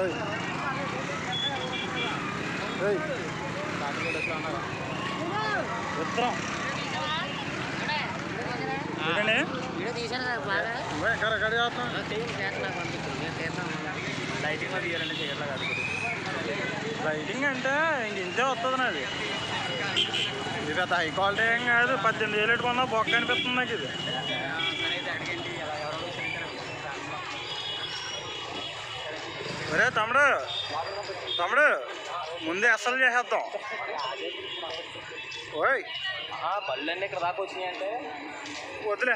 ఏయ్. ఏయ్. ఉత్తరం ఏంటండి వీడియో తీశాను సార్ బాగా నువ్వే ఎక్కడ ఎక్కడ చేస్తున్నావు చేయండి చేత నాకు పంపించండి నేను తీస్తాను లైటింగ్ అది ఇవ్వాలంటే చీకట్లో కాదు లైటింగ్ అంటే ఇంక ఇంతే వస్తుంది నాది ఇది పెద్ద హై క్వాలిటీ ఏం కాదు పద్దెనిమిది వేలు పెట్టుకున్నా బొక్క అనిపిస్తుంది నాకు ఇది ఒరే తమ్ముడు తమ్ముడు ముందే అస్సలు చేసేద్దాం ఓయ్ పళ్ళన్నీ ఇక్కడ దాకా వచ్చినాయి అంటే వదిలే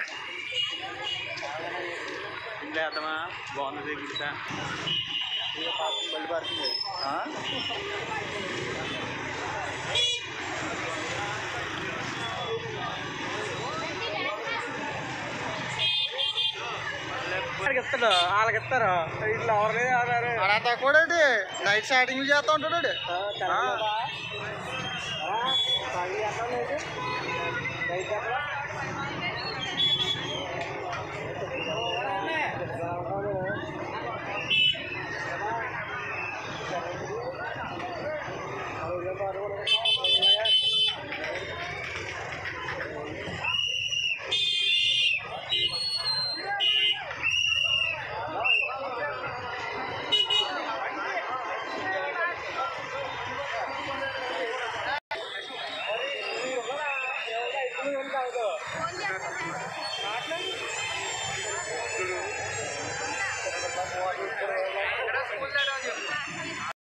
లేదమ్మా బాగుంది గిట్టా మళ్ళీ పడుతుంది ఆ? ఇస్తాడు వాళ్ళకి ఇస్తారు ఇట్లా ఎవరిని అడంతా కూడా నైట్ స్టార్టింగ్ చేస్తా ఉంటాడు పది ఎక్కడ లేదు రైతు ఎక్కడ